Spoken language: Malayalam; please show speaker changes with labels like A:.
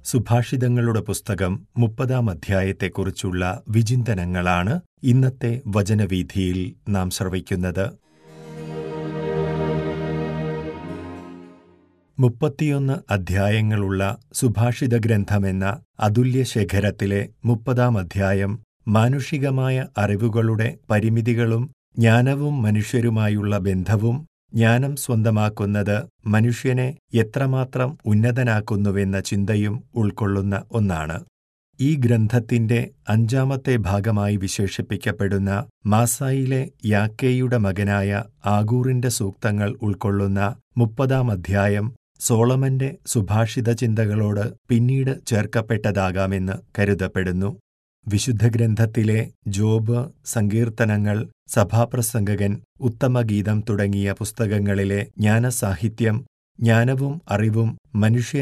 A: സുഭാഷിതങ്ങളുടെ പുസ്തകം മുപ്പതാം അധ്യായത്തെക്കുറിച്ചുള്ള വിചിന്തനങ്ങളാണ് ഇന്നത്തെ വചനവീഥിയിൽ നാം ശ്രവിക്കുന്നത് മുപ്പത്തിയൊന്ന് അധ്യായങ്ങളുള്ള സുഭാഷിത ഗ്രന്ഥമെന്ന അതുല്യശേഖരത്തിലെ മുപ്പതാം അധ്യായം മാനുഷികമായ അറിവുകളുടെ പരിമിതികളും ജ്ഞാനവും മനുഷ്യരുമായുള്ള ബന്ധവും ജ്ഞാനം സ്വന്തമാക്കുന്നത് മനുഷ്യനെ എത്രമാത്രം ഉന്നതനാക്കുന്നുവെന്ന ചിന്തയും ഉൾക്കൊള്ളുന്ന ഒന്നാണ് ഈ ഗ്രന്ഥത്തിന്റെ അഞ്ചാമത്തെ ഭാഗമായി വിശേഷിപ്പിക്കപ്പെടുന്ന മാസായിലെ യാക്കേയുടെ മകനായ ആഗൂറിന്റെ സൂക്തങ്ങൾ ഉൾക്കൊള്ളുന്ന മുപ്പതാം അധ്യായം സോളമന്റെ സുഭാഷിത ചിന്തകളോട് പിന്നീട് ചേർക്കപ്പെട്ടതാകാമെന്ന് കരുതപ്പെടുന്നു വിശുദ്ധ ഗ്രന്ഥത്തിലെ ജോബ് സങ്കീർത്തനങ്ങൾ സഭാപ്രസംഗകൻ ഉത്തമഗീതം തുടങ്ങിയ പുസ്തകങ്ങളിലെ ജ്ഞാനസാഹിത്യം ജ്ഞാനവും അറിവും മനുഷ്യ